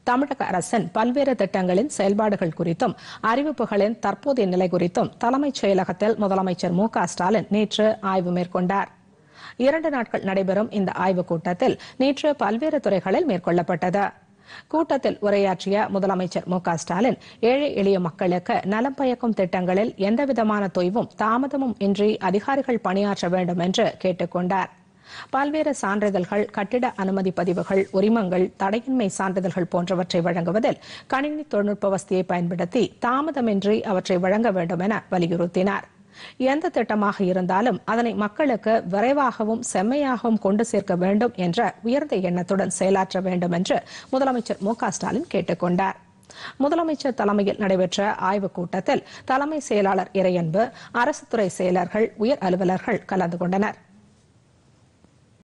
தமிழக அரசின் பல்வேறு திட்டங்களின் செயல்பாடுகள் குறித்தும் அறிவிப்புகளின் தற்போதைய நிலை குறித்தும் தலைமைச் செயலகத்தில் முதலமைச்சர் மு க ஸ்டாலின் நேற்று ஆய்வு மேற்கொண்டார் இரண்டு நாட்கள் நடைபெறும் இந்த ஆய்வுக் கூட்டத்தில் நேற்று பல்வேறு துறைகளில் மேற்கொள்ளப்பட்டது கூட்டத்தில் உரையாற்றிய முதலமைச்சர் மு க ஸ்டாலின் ஏழை எளிய மக்களுக்கு நலம் பயக்கும் திட்டங்களில் எந்தவிதமான தொய்வும் தாமதமும் இன்றி அதிகாரிகள் பணியாற்ற வேண்டும் என்று கேட்டுக் கொண்டார் பல்வேறு சான்றிதழ்கள் கட்டிட அனுமதி பதிவுகள் உரிமங்கள் தடையின்மை சான்றிதழ்கள் போன்றவற்றை வழங்குவதில் கணினி தொழில்நுட்ப வசதியை பயன்படுத்தி தாமதமின்றி அவற்றை வழங்க வேண்டும் என வலியுறுத்தினார் எந்த திட்டமாக இருந்தாலும் அதனை மக்களுக்கு விரைவாகவும் செம்மையாகவும் கொண்டு சேர்க்க வேண்டும் என்ற உயர்ந்த எண்ணத்துடன் செயலாற்ற வேண்டும் என்று முதலமைச்சர் மு க ஸ்டாலின் கேட்டுக் கொண்டார் முதலமைச்சர் தலைமையில் நடைபெற்ற ஆய்வுக் கூட்டத்தில் தலைமை செயலாளர் இறையன்பு அரசுத்துறை செயலர்கள் உயர் அலுவலர்கள் கலந்து கொண்டனர்